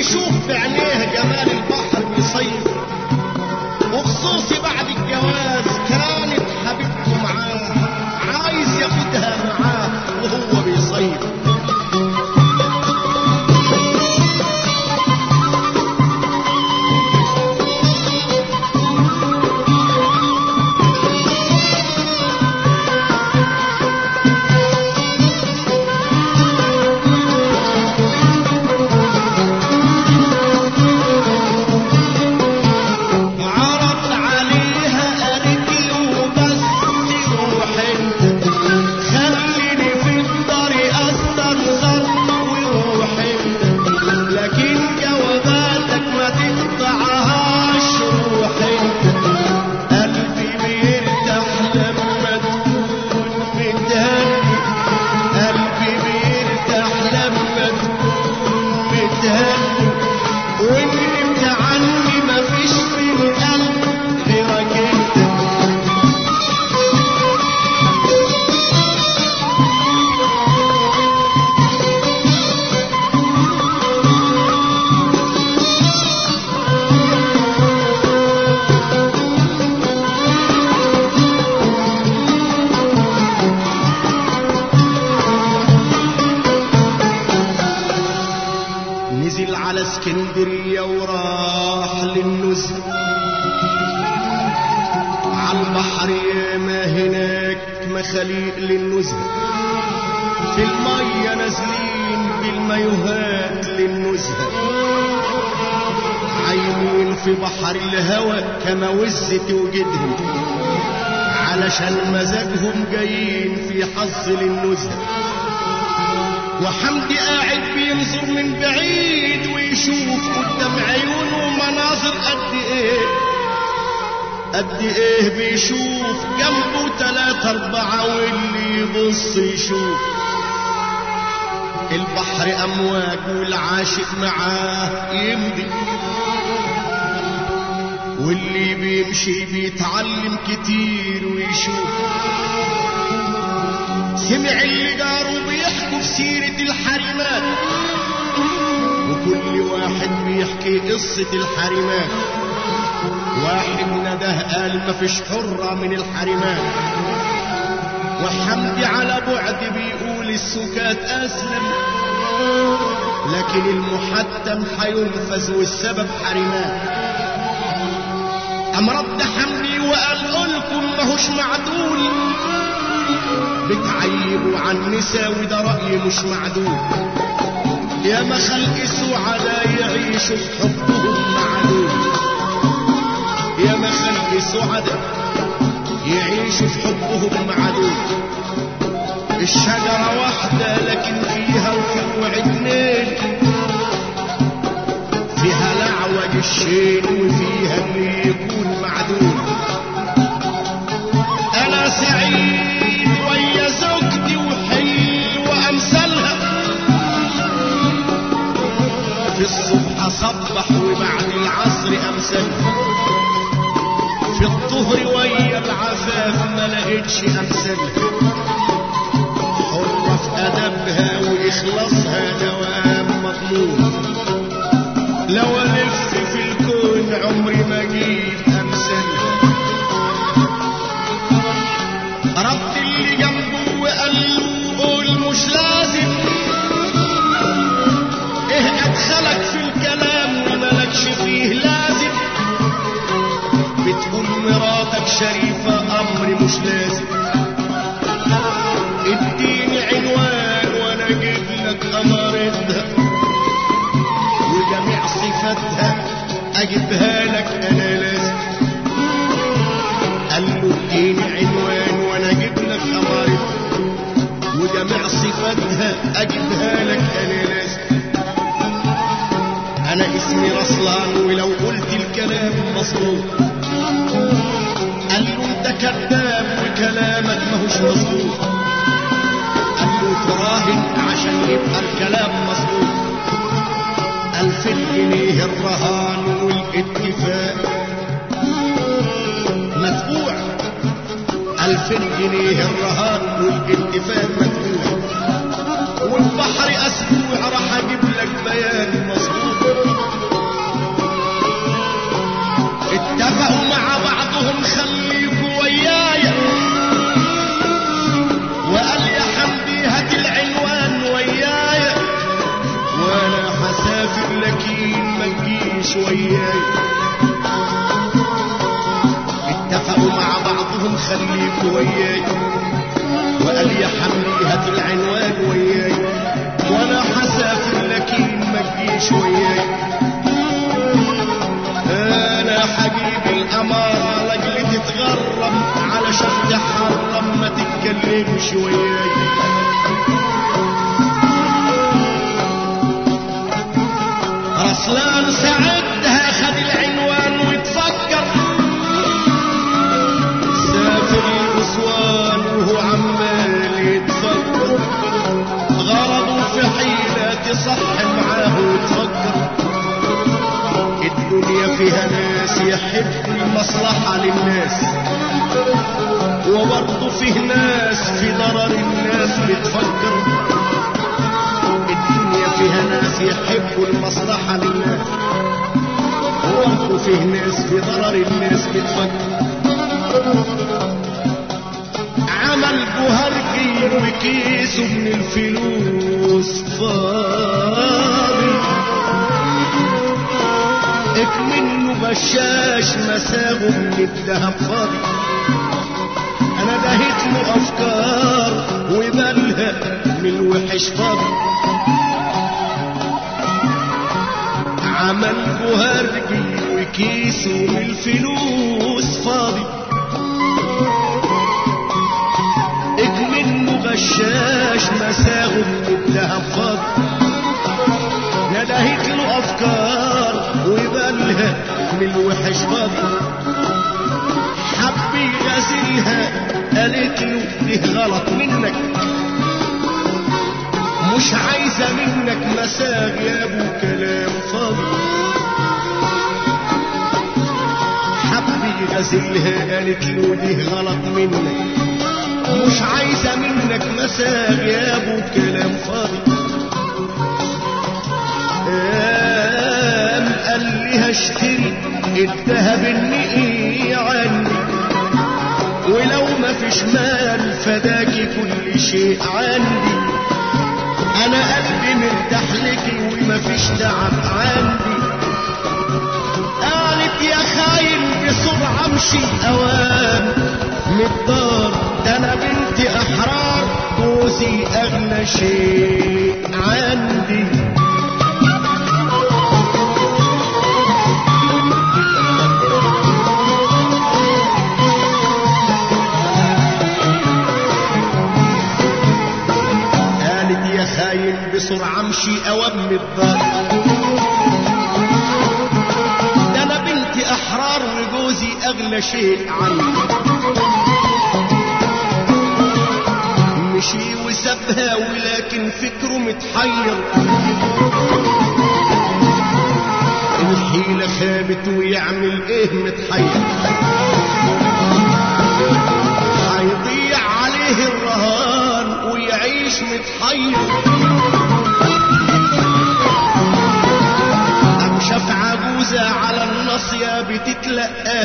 يشوف بعينيه جمال البحر بيصيف وخصوصي بعد الجواز كانت حبيبته معاه عايز ياخدها معاه وهو بيصيف عرض عليها قالت له بس روح انت خليني في الطريق استنظر وروح انت لكن جواباتك ما تقطعهاش روح انت قلبي بيرتاح لما تكون متهني قلبي بيرتاح لما تكون متهني وان انت عني مفيش في القلب غيرك انت نزل على اسكندرية وراح للنزهة على البحر ياما هناك مخاليق للنزهة في المية نازلين بالمايوهات للنزهة عايمين في بحر الهوى كما وزة وجدهم علشان مزاجهم جايين في حظ للنزهة وحمدي قاعد بينظر من بعيد ويشوف قدام عيونه مناظر قد ايه قد ايه بيشوف جنبه تلاتة اربعة واللي يبص يشوف البحر امواج والعاشق معاه يمضي واللي بيمشي بيتعلم كتير ويشوف سمع اللي جاره بيحكوا في سيرة الحريمات وكل واحد بيحكي قصة الحريمات واحد نده قال مفيش حرة من الحريمات وحمدي على بعد بيقول السكات أسلم لكن المحتم حينفذ والسبب حريمات أم رد حمدي وقال لكم ماهوش معدول بتعيبوا عن نسا وده رأي مش معدول يا ما خلق سعداء يعيشوا في حبهم معدول يا ما خلق سعداء يعيشوا في حبهم معدول الشجرة واحدة لكن فيها وفوع اتنين فيها الأعوج الشين وفيها اللي يكون معدول أنا سعيد ويا زوجتي وحلوة أمثالها في الصبح أصبح وبعد العصر أمثالها في الظهر ويا العفاف ما لقيتش أمثالها حرة في أدبها وإخلاصها دوام مطلوب لو ألف في الكون عمري ما أجيب أمثالها رد اللي جنبه وقال له قول مش لازم ايه ادخلك في الكلام وملكش فيه لازم بتقول مراتك شريفة امر مش لازم اديني عنوان وانا اجيب لك امارتها وجميع صفاتها اجيبها لك انا لازم قال له اديني عنوان وانا اجيب لك امارتها وجميع صفاتها اجيبها لك انا لازم انا اسمي رسلان ولو قلت الكلام مظبوط قال له انت كذاب وكلامك ماهوش مظبوط قال له تراهن عشان يبقى الكلام مظبوط ألف جنيه الرهان والاتفاق مدفوع ألف جنيه الرهان والاتفاق مدفوع والبحر أسبوع راح أجيب لك بيان مظبوط لكن ما تجيش وياي اتفقوا مع بعضهم خليك وياي وقال يا حمدي هات العنوان وياي وانا حسافر لكن ما تجيش وياي انا حجيب الامارة لاجل تتغرم علشان تحرم ما تتكلمش وياي رسلان سعدها خد العنوان وتفكر سافر الاسوان وهو عمال يتفكر غرضه في حيلة تصح معاه وتفكر الدنيا فيها ناس يحبوا المصلحة للناس وبرضه فيه ناس في ضرر الناس بتفكر الدنيا فيها ناس يحبوا المصلحة للناس وبرضه فيه ناس في ضرر الناس بتفكر عمل جهرجي وكيسه من الفلوس فاضي اكمنه بشاش مساغه من الدهب فاضي انا دهيت له افكار ومالها من الوحش فاضي عمل جهرجي وكيسه من الفلوس فاضي اكمنه غشاش مساغه من الدهب فاضي ندهت له افكار ويبالها من الوحش فاضي حب يغازلها قالت له دي غلط منك مش عايزة منك مساغ يا ابو كلام فاضي حب يغازلها قالت له دي غلط منك مش عايزة منك مساغ يا ابو كلام فاضي قام قال لي هشتري الذهب النقي عني ولو ما فيش مال فداكي كل شيء عندي انا قلبي مرتاح لك وما فيش تعب عندي قالت يا خاين بسرعة امشي اوام من الدار ده انا بنت احرار جوزي اغلى شيء عندي قالت يا خاين بسرعة امشي اوام من الدار ده انا بنت احرار وجوزي اغلى شيء عندي مشي وسابها ولكن فكره متحير الحيلة خابت ويعمل ايه متحير هيضيع عليه الرهان ويعيش متحير أم شاف عجوزة على الناصية بتتلقاه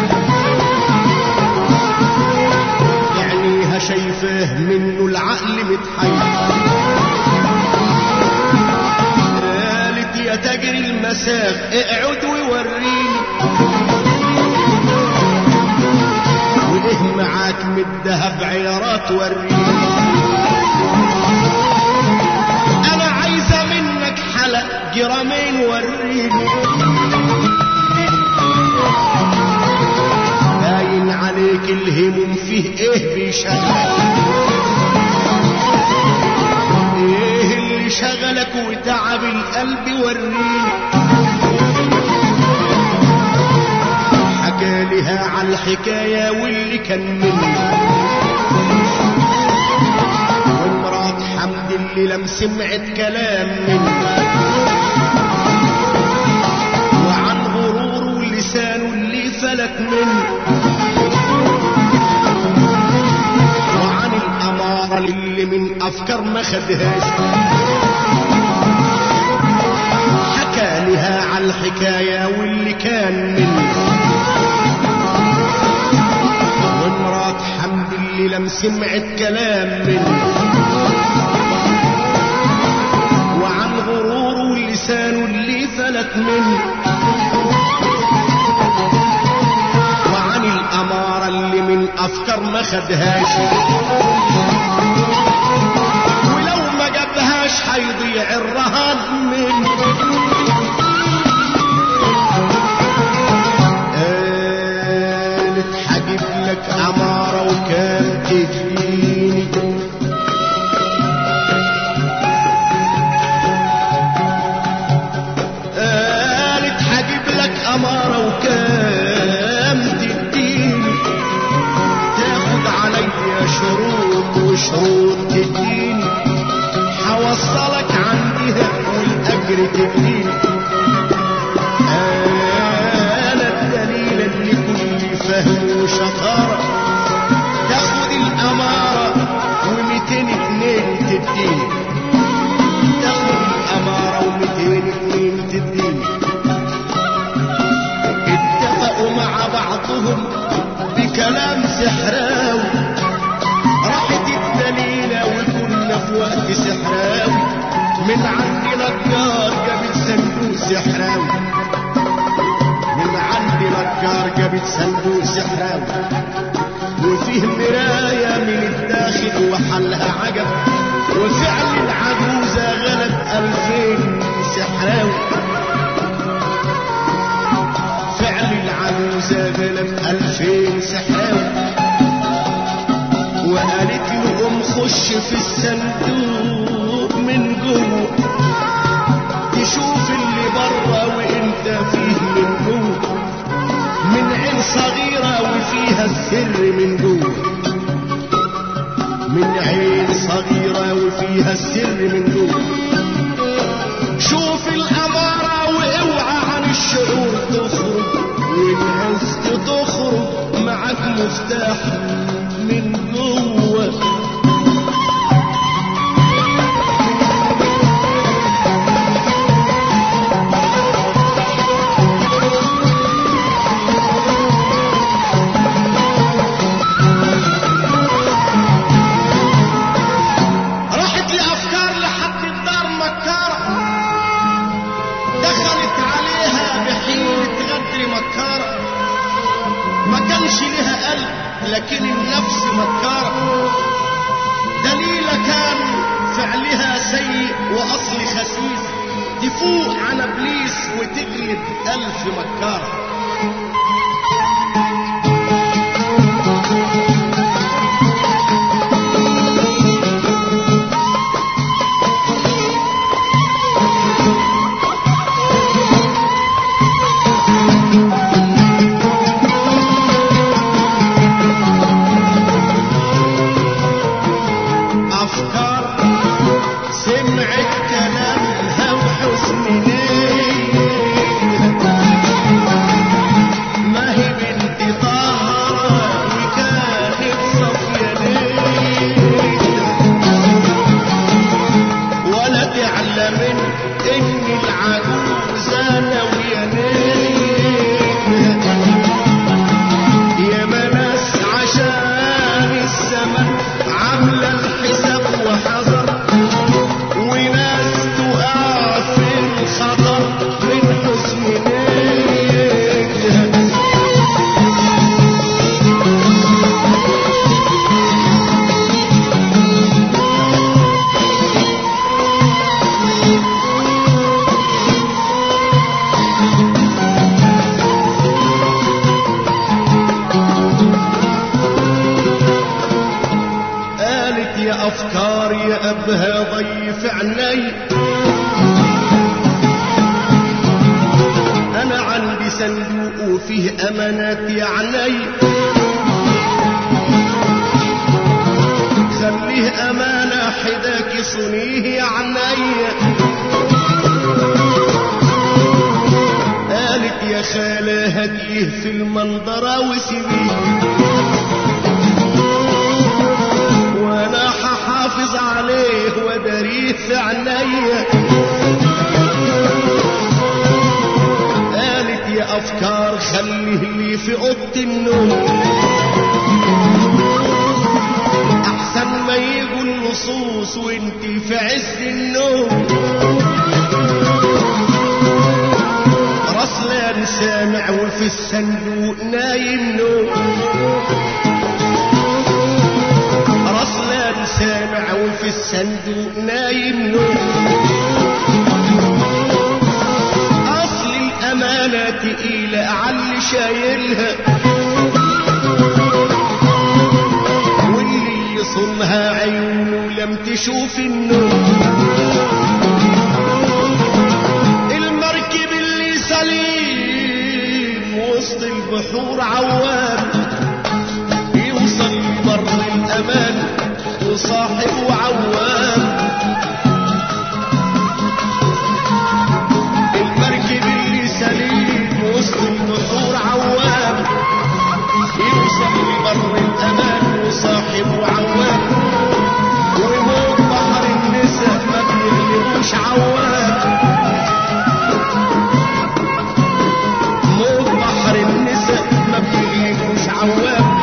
عينيها شايفاه منه العقل متحير قالت يا تجري المساغ اقعد ووريني وايه معاك من الدهب عيارات وريني انا عايزه منك حلق جرامين وريني باين عليك الهموم فيه ايه بيشغلك ايه اللي شغلك وتعب القلب وريني حكى لها على الحكاية واللي كان مني ومرات حمد اللي لم سمعت كلام مني وعن غروره ولسانه اللي فلت منه وعن الأمارة اللي من أفكار ما خدهاش حكى لها على الحكاية واللي كان منه ومرات حمد اللي لم سمعت كلام منه وعن غروره ولسانه اللي بالك مني وعن الأمارة اللي من أفكار ما خدهاش ولو ما جابهاش هيضيع الرهان مني قالت هجيب لك أمارة وكام تديني قالت هجيب لك أمارة وكام تديني تاخد عليا شروط وشروط تديني حوصلك عندها والأجر تديني أنا الدليل اللي كل فهم وشطارة تاخد الأمارة وميتين اتنين تديني تاخد الأمارة وميتين اتنين تديني اتفقوا مع بعضهم بكلام سحراوي راحت الدليلة وكنا في وقت سحراوي من عند نجار جابت صندوق سحراوي من عند نجار جابت صندوق سحراوي وفيه مراية من الداخل وحلها عجب وفعل العجوزة غلب ألفين سحراوي فعل العجوزة غلب ألفين سحراوي وقالت لهم خش في الصندوق من جوه تشوف اللي بره وانت فيه من جوه من عين صغيرة وفيها السر من جوه من عين صغيرة وفيها السر من جوه شوف الأمارة واوعى عن الشعور تخرج والعزت تخرج معك مفتاح من جوه راحت لأفكار لحد الدار مكارة دخلت عليها بحيلة غدر مكارة ما كانش لها قلب لكن النفس مكارة دليل كان فعلها سيء وأصل خسيس تفوق عن ابليس وتجلد ألف مكارة أفكار سمعت كلامها وحسن نيتها ما هي بنت طهرة وكانت صفية نيتها ولا تعلم إن العجوزة ناوية نيتها يا مناس عشان الزمن عاملة الحساب وحذر وناس تقع في الخطر من حسن نيتها قالت يا أفكار يا أبها ضيف عني أنا عندي صندوق وفيه أمانات يا عني خليه أمانة حداك صنيه يا عني قالت يا خالة هديه في المنظرة وسيبيه وانا هحافظ عليه وداريه في عينيا قالت يا افكار خليه لي في اوضه النوم احسن ما يجوا اللصوص وانتي في عز النوم سامع وفي الصندوق نايم نوم رسلان سامع وفي الصندوق نايم نوم اصل الامانة تقيلة على شايلها واللي يصونها عيونه لم تشوف النوم المركب اللي سليم وسط البحور عوام يوصل لبر الامان وصاحبه عوام المركب اللي سليم وسط البحور عوام يوصل لبر الامان وصاحبه عوام وموج بحر النساء ما بيغلبوش عوام موج بحر النساء ما بيغلبوش عوام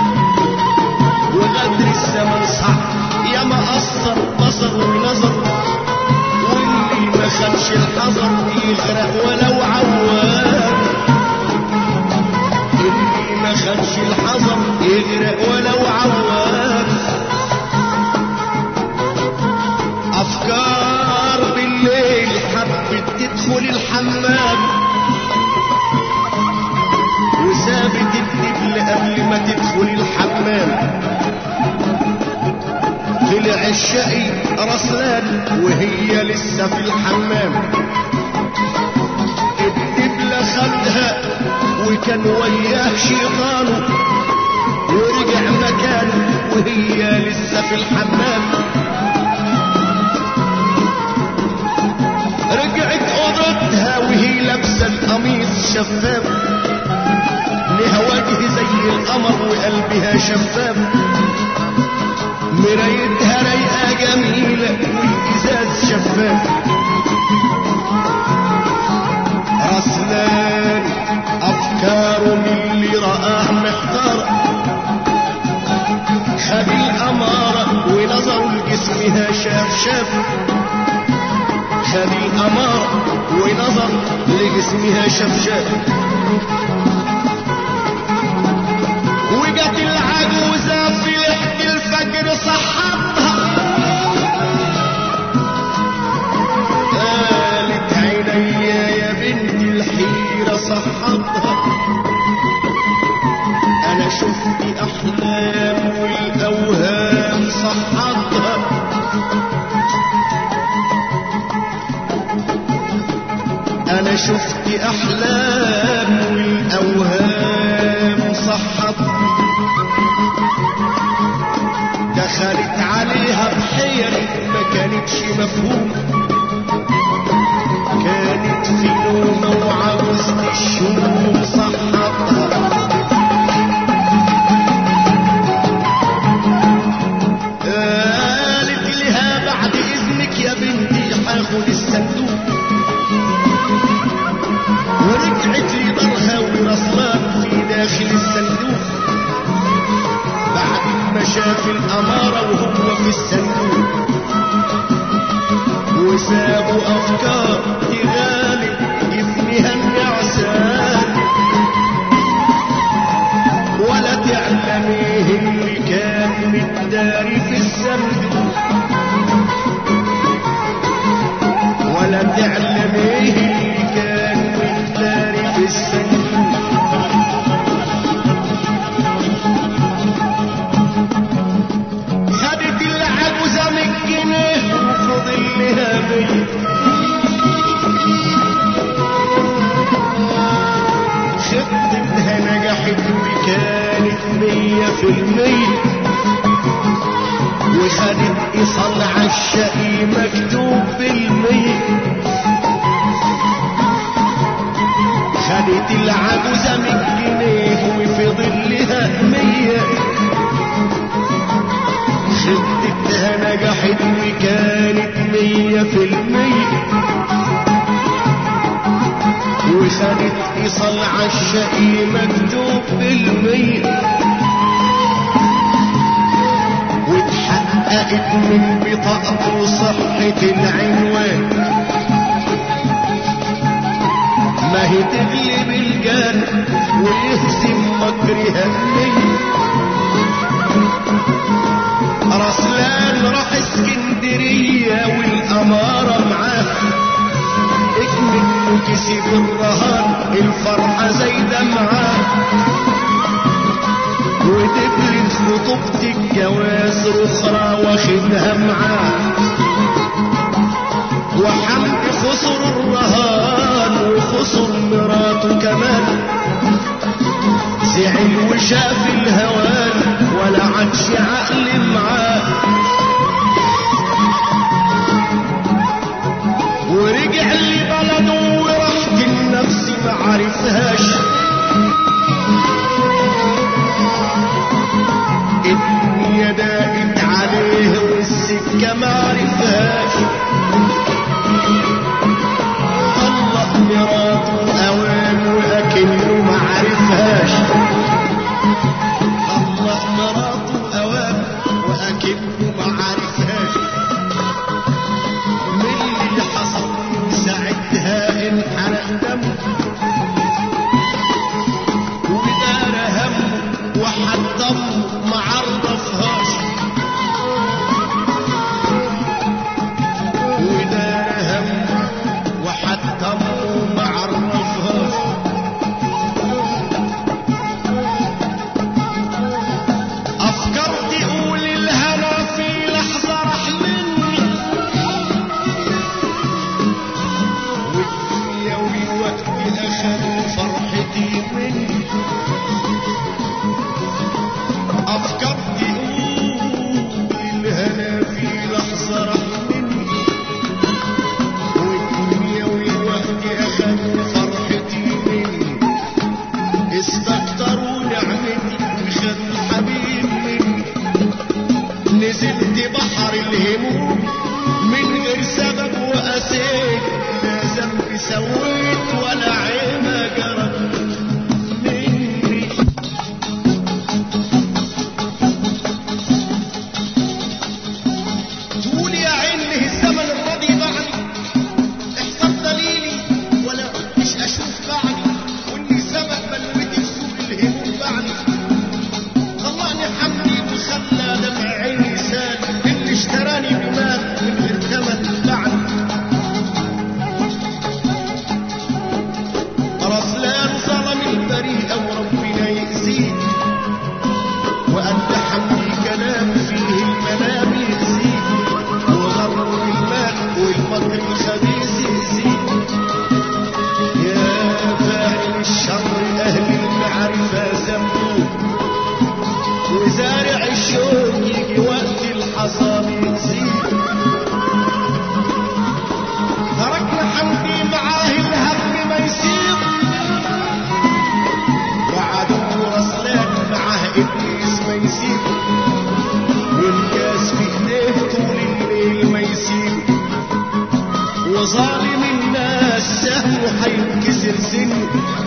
وغدر الزمن صعب يا ما قصر بصر ونظر واللي ما خدش الحذر يغرق ولو عوام اللي ما خدش الحذر يغرق ولو عوام افكار بالليل حبت تدخل الحمام وسابت الدبل قبل ما تدخل الحمام طلع الشقي رسلان وهي لسه في الحمام الدبلة خدها وكان وياه شيطانه ورجع مكانه وهي لسه في الحمام رجعت اوضتها وهي لابسه القميص شفاف لها وجه زي القمر وقلبها شفاف مرايتها رايقه جميله والازاز شفاف رسلان افكاره من اللي رآه محتار خد الاماره ونظره لجسمها شاف شاف خد الاماره ونظر لجسمها شاف شاف وجت العجوزة في لحد الفجر صحتها قالت عينيا يا بنت الحيرة صحتها أنا شفت أحلام والأوهام صحتها أنا شفت أحلام والأوهام صحتها دخلت عليها بحير ما كانتش مفهوم كانت في نومة وعاوزة الشوم صحتها قالت لها بعد إذنك يا بنتي هاخد الصندوق ورجعت لدارها ورسلان في داخل الصندوق بعد ما شاف الأمارة وهو في الصندوق وسابوا أفكار تغالب ابنها النعسان ولا تعلم ايه اللي كان متداري في الصندوق ولا تعلم ايه اللي كان متداري في الصندوق خدت العجوزة من الجنيه وفضل لها مية خطتها نجحت وكانت مية في المية وخدت إيصال عالشقي مكتوب بالمية خدت العجوزة من الجنيه وفضل لها مية خطتها نجحت وكانت مية في المية وخدت إيصال عالشقي مكتوب بالمية واتحققت من بطاقته صحة العنوان ما هي تغلب الجان ويهزم مكرها النية رسلان راح اسكندرية والأمارة معاه اكمل كسب الرهان الفرحة زايدة معاه ودبلت خطوبة الجواز أخرى واخدها معاه وحمد خسر الرهان وخسر مراته كمان زعل وشاف الهوان ولا عادش عقل معاه ورجع لبلده وراحة النفس معرفهاش الدنيا داقت عليه والسكة معرفهاش طلق مراته اوان واكنه معرفهاش طلق مراته اوان واكنه معرفهاش من اللي حصل ساعتها انحرق دمه ودار همه وحطمه معرفهاش ودار همه وحطمه معرفهاش افكار تقول الهنا في لحظة راح مني والدنيا والوقت اخذوا فرحتي مني افكار تقول الهنا في لحظة راح مني والدنيا والوقت اخذوا فرحتي مني استكتروا نعمتي وخدوا الحبيب مني نزلت بحر الهموم من غير سبب وأسيت لا ذنب سويت ولا عيب جرت مني تقول يا عين له الزمن الراضي بعدي احصل دليلي ولا كنتش اشوف بعدي واني سبق بلوتي في سوق الهموم بعدي طلعني حمدي وخلى دمع عيني سال اللي اشتراني بمال من غير ثمن بعدي رسلان ظلم البريء وربنا يأذيه وأنت حمدي كلام فيه المنام يأذيه وغر المال والمكر الخبيث يأذيه يا فاعل الشر أهل المعرفة ذنبوه وزارع الشوق يجي وقت الحصاد يأذيه تركنا حمدي معاه الهم ما يسير وعدو رسلان معاه ابليس ما يسير والكاس في ايديه طول الليل ما يسير وظالم الناس سهو حينكسر سنه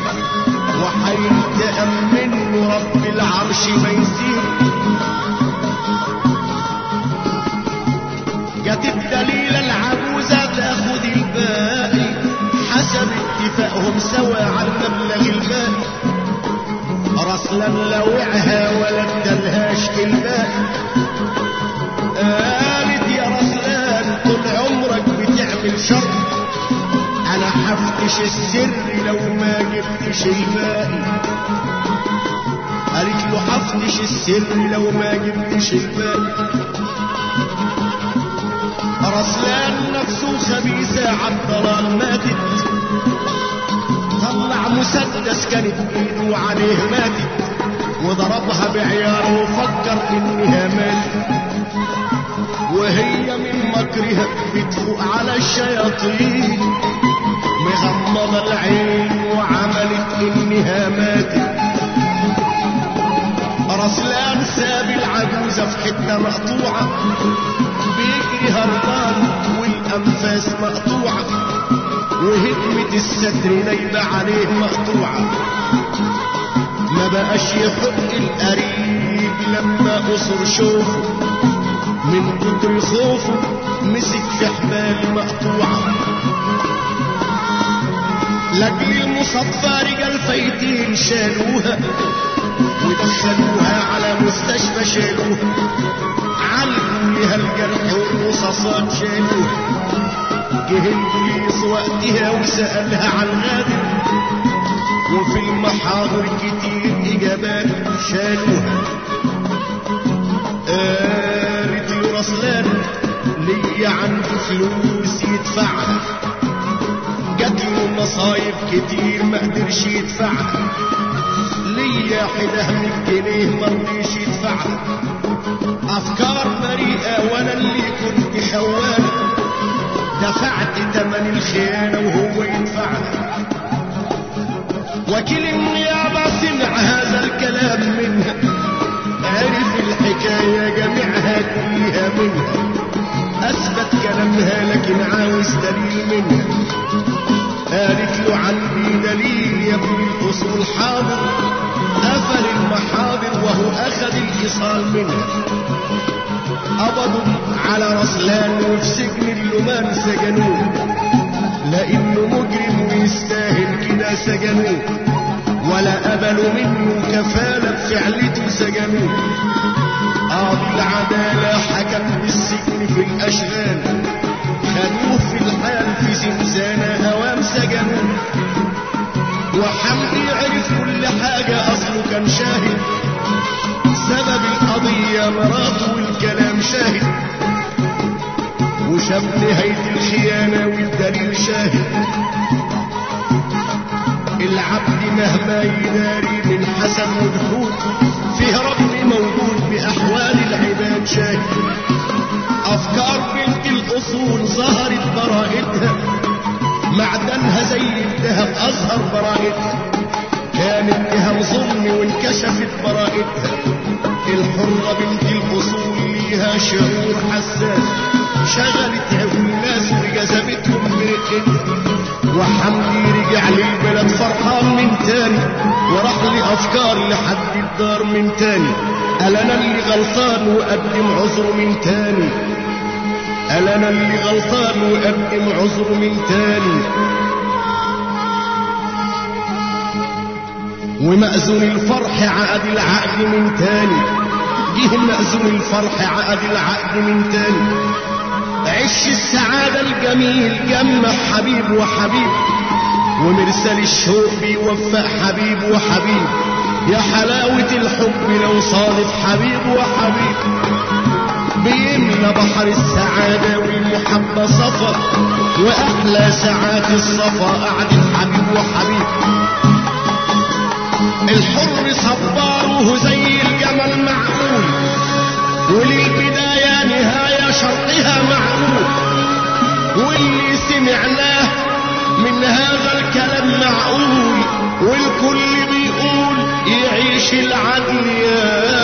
وحينتقم منه رب العرش ما يسير جت الدليل العجوزة تاخد الباقي حسب اتفاقهم سوا على المبلغ الباقي رسلا لوعها ولا ادالهاش الباقي قالت يا رسلان طول عمرك بتعمل شر انا حفتش السر لو ما جبتش الباقي قالت له حفتش السر لو ما جبتش الباقي رسلان نفسه خبيثة عالضلال ماتت طلع مسدس كانت ايده وعليه ماتت وضربها بعياره وفكر انها ماتت وهي من مكرها بتفوق على الشياطين مغمضة العين وعملت انها ماتت رسلان ساب العجوزة في حتة مقطوعة بيجري هربان والأنفاس مقطوعة وهدمة الستر نايمة عليه مقطوعة ما بقاش يحق القريب لما قصر شوفه من كتر خوفه مسك في حبال مقطوعة لاجل المصفى رجال فايتين شالوها ودخلوها على مستشفى شالوها علقوا لها الجرح والرصاصات شالوها جه البوليس وقتها وسألها عن غادر وفي المحاضر كتير إجابات شالوها قالت له رسلان ليا عنده فلوس يدفعها جات له مصايب كتير ما قدرش يدفعها ليا حده من جنيه ما رضيش يدفعها افكار بريئه وانا اللي كنت خوانه دفعت تمن الخيانه وهو يدفعها وكيل النيابه سمع هذا الكلام منها عرف الحكايه جميعها كلها منها اثبت كلامها لكن عاوز دليل منها قالت له عندي دليل يا ابن الاصول حاضر قفل المحاضر وهو اخذ الايصال منها قبضوا على رسلان وفي سجن اللمان سجنوه لانه مجرم ويستاهل كده سجنوه ولا قبلوا منه كفاله بفعلته سجنوه قاضي العداله حكم بالسجن في الاشغال خدوه في الحال في زنزانة هوام سجنوه وحمدي عرف كل حاجة أصله كان شاهد سبب القضية مراته والكلام شاهد وشاف نهاية الخيانة والدليل شاهد العبد مهما يداري من حسن وجهود فيه رب موجود بأحوال العباد شاهد أفكار بنت الأصول ظهرت براءتها معدنها زي الذهب أظهر براءتها كانت تهم ظلم وانكشفت براءتها الحرة بنت الأصول ليها شعور حساس شغلتها الناس وجذبتهم برقتها وحمدي رجع للبلد فرحان من تاني وراح لأفكار لحد الدار من تاني قال أنا اللي غلطان وأقدم عذر من تاني قال أنا اللي غلطان وأقدم عذر من تاني ومأذون الفرح عقد العقد من تاني جه مأذون الفرح عقد العقد من تاني عش السعادة الجميل جمع حبيب وحبيب ومرسال الشوق بيوفق حبيب وحبيب يا حلاوة الحب لو صادف حبيب وحبيب بيملى بحر السعادة والمحبة صفا وأحلى ساعات الصفا قعدة حبيب وحبيب الحر صباره زي الجمل معقول وللبداية نهاية شرطها معقول واللي سمعناه من هذا الكلام معقول والكل بيقول يعيش العدل يا